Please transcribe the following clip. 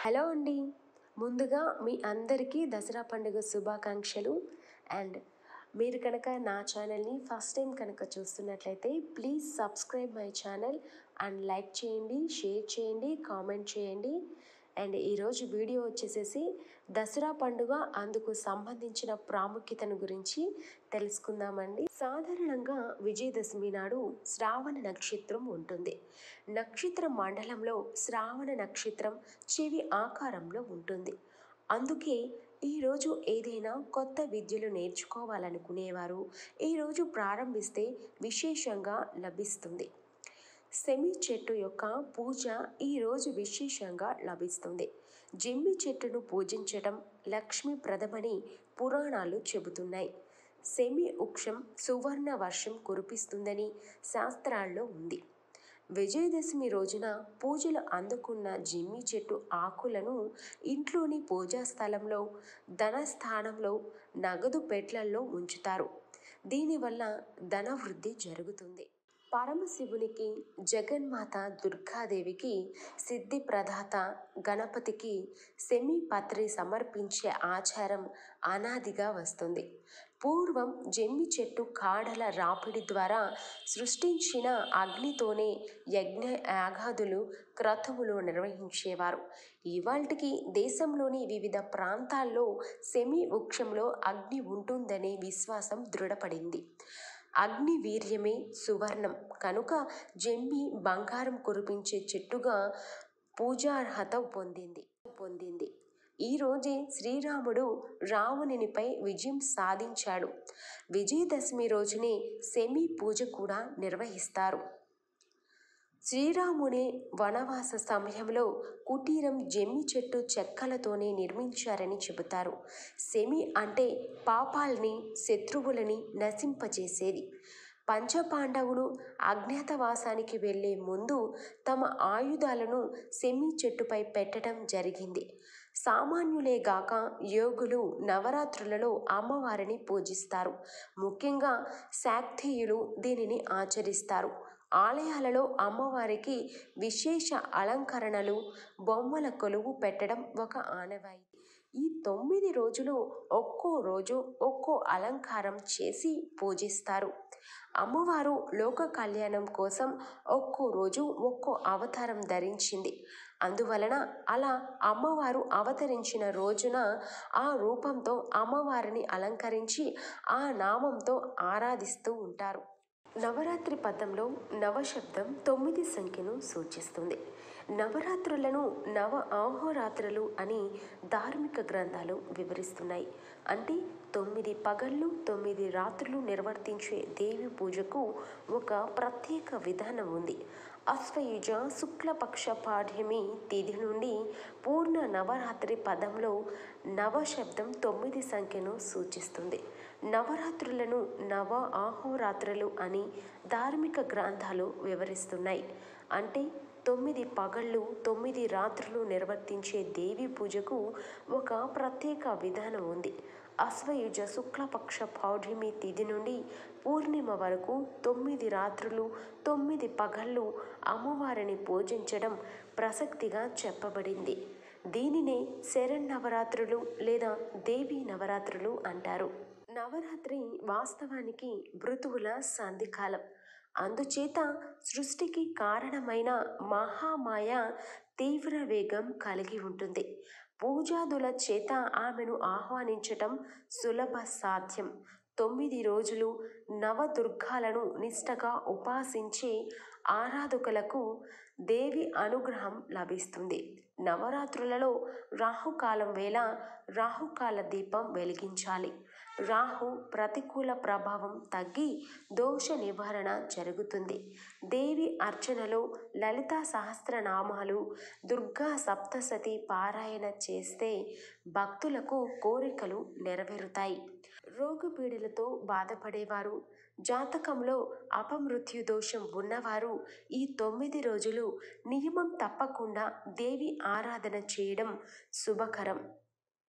hello అండి ముందుగా మీ అందరికీ దసరా పండుగ శుభాకాంక్షలు అండ్ మీరు కనుక నా ఛానల్ని ఫస్ట్ టైం కనుక చూస్తున్నట్లయితే please subscribe my channel and like చేయండి షేర్ చేయండి కామెంట్ చేయండి అండ్ ఈరోజు వీడియో వచ్చేసేసి దసరా పండుగ అందుకు సంబంధించిన ప్రాముఖ్యతను గురించి తెలుసుకుందామండి సాధారణంగా విజయదశమి నాడు శ్రావణ నక్షత్రం ఉంటుంది నక్షత్ర మండలంలో శ్రావణ నక్షత్రం చెవి ఆకారంలో ఉంటుంది అందుకే ఈరోజు ఏదైనా కొత్త విద్యలు నేర్చుకోవాలనుకునేవారు ఈరోజు ప్రారంభిస్తే విశేషంగా లభిస్తుంది సెమి చెట్టు యొక్క పూజ ఈరోజు విశేషంగా లభిస్తుంది జమ్మి చెట్టును పూజించటం లక్ష్మీప్రదమని పురాణాలు చెబుతున్నాయి సెమి వృక్షం సువర్ణ వర్షం కురిపిస్తుందని శాస్త్రాల్లో ఉంది విజయదశమి రోజున పూజలు అందుకున్న జిమ్మి చెట్టు ఆకులను ఇంట్లోని పూజా స్థలంలో ధనస్థానంలో నగదు పెట్లల్లో ఉంచుతారు దీనివల్ల ధనవృద్ధి జరుగుతుంది పరమశివునికి జగన్మాత దుర్గాదేవికి సిద్ధి ప్రదాత గణపతికి సెమీ పత్రి సమర్పించే ఆచారం అనాదిగా వస్తుంది పూర్వం జమ్మి చెట్టు కాడల రాపిడి ద్వారా సృష్టించిన అగ్నితోనే యజ్ఞ యాగాదులు క్రతువులు నిర్వహించేవారు ఇవాళకి దేశంలోని వివిధ ప్రాంతాల్లో సెమీ వృక్షంలో అగ్ని ఉంటుందనే విశ్వాసం దృఢపడింది అగ్ని వీర్యమే సువర్ణం కనుక జమ్మి బంగారం కురిపించే చెట్టుగా పూజార్హత పొందింది పొందింది ఈరోజే శ్రీరాముడు రావణునిపై విజయం సాధించాడు విజయదశమి రోజునే సెమీ పూజ కూడా నిర్వహిస్తారు శ్రీరాముని వనవాస సమయంలో కుటీరం జమ్మి చెట్టు చెక్కలతోనే నిర్మించారని చెబుతారు సెమి అంటే పాపాల్ని శత్రువులని నశింపచేసేది పంచపాండవులు అజ్ఞాతవాసానికి వెళ్లే ముందు తమ ఆయుధాలను సెమి చెట్టుపై పెట్టడం జరిగింది సామాన్యులే గాక యోగులు నవరాత్రులలో అమ్మవారిని పూజిస్తారు ముఖ్యంగా శాక్తేయులు దీనిని ఆచరిస్తారు ఆలయాలలో అమ్మవారికి విశేష అలంకరణలు బొమ్మల కొలువు పెట్టడం ఒక ఆనవాయి ఈ తొమ్మిది రోజులు ఒక్కో రోజు ఒక్కో అలంకారం చేసి పూజిస్తారు అమ్మవారు లోక కళ్యాణం కోసం ఒక్కో రోజు ఒక్కో అవతారం ధరించింది అందువలన అలా అమ్మవారు అవతరించిన రోజున ఆ రూపంతో అమ్మవారిని అలంకరించి ఆ నామంతో ఆరాధిస్తూ ఉంటారు నవరాత్రి పదంలో నవశబ్దం తొమ్మిది సంఖ్యను సూచిస్తుంది నవరాత్రులను నవ ఆహోరాత్రులు అని ధార్మిక గ్రంథాలు వివరిస్తున్నాయి అంటే తొమ్మిది పగళ్ళు తొమ్మిది రాత్రులు నిర్వర్తించే దేవి పూజకు ఒక ప్రత్యేక విధానం ఉంది అశ్వయుజ శుక్లపక్ష పాఠ్యమి తిథి నుండి పూర్ణ నవరాత్రి పదంలో నవశబ్దం తొమ్మిది సంఖ్యను సూచిస్తుంది నవరాత్రులను నవ ఆహోరాత్రులు అని ధార్మిక గ్రంథాలు వివరిస్తున్నాయి అంటే తొమ్మిది పగళ్ళు తొమ్మిది రాత్రులు నిర్వర్తించే దేవి పూజకు ఒక ప్రత్యేక విధానం ఉంది అశ్వయుజ శుక్లపక్ష పౌర్ణమి తిథి నుండి పూర్ణిమ వరకు తొమ్మిది రాత్రులు తొమ్మిది పగళ్ళు అమ్మవారిని పూజించడం ప్రసక్తిగా చెప్పబడింది దీనినే శరన్నవరాత్రులు లేదా దేవీ నవరాత్రులు అంటారు నవరాత్రి వాస్తవానికి మృతువుల సంధికాలం అందుచేత సృష్టికి కారణమైన మహామాయ తీవ్ర వేగం కలిగి ఉంటుంది పూజాదుల చేత ఆమెను ఆహ్వానించటం సులభ సాధ్యం తొమ్మిది రోజులు నవదుర్గాలను నిష్టగా ఉపాసించే ఆరాధకులకు దేవి అనుగ్రహం లభిస్తుంది నవరాత్రులలో రాహుకాలం వేళ రాహుకాల దీపం వెలిగించాలి రాహు ప్రతికూల ప్రభావం తగ్గి దోష నివారణ జరుగుతుంది దేవి అర్చనలో లలితా సహస్రనామాలు దుర్గా సప్తసతి పారాయణ చేస్తే భక్తులకు కోరికలు నెరవేరుతాయి రోగపీడలతో బాధపడేవారు జాతకంలో అపమృత్యు దోషం ఉన్నవారు ఈ తొమ్మిది రోజులు నియమం తప్పకుండా దేవి ఆరాధన చేయడం శుభకరం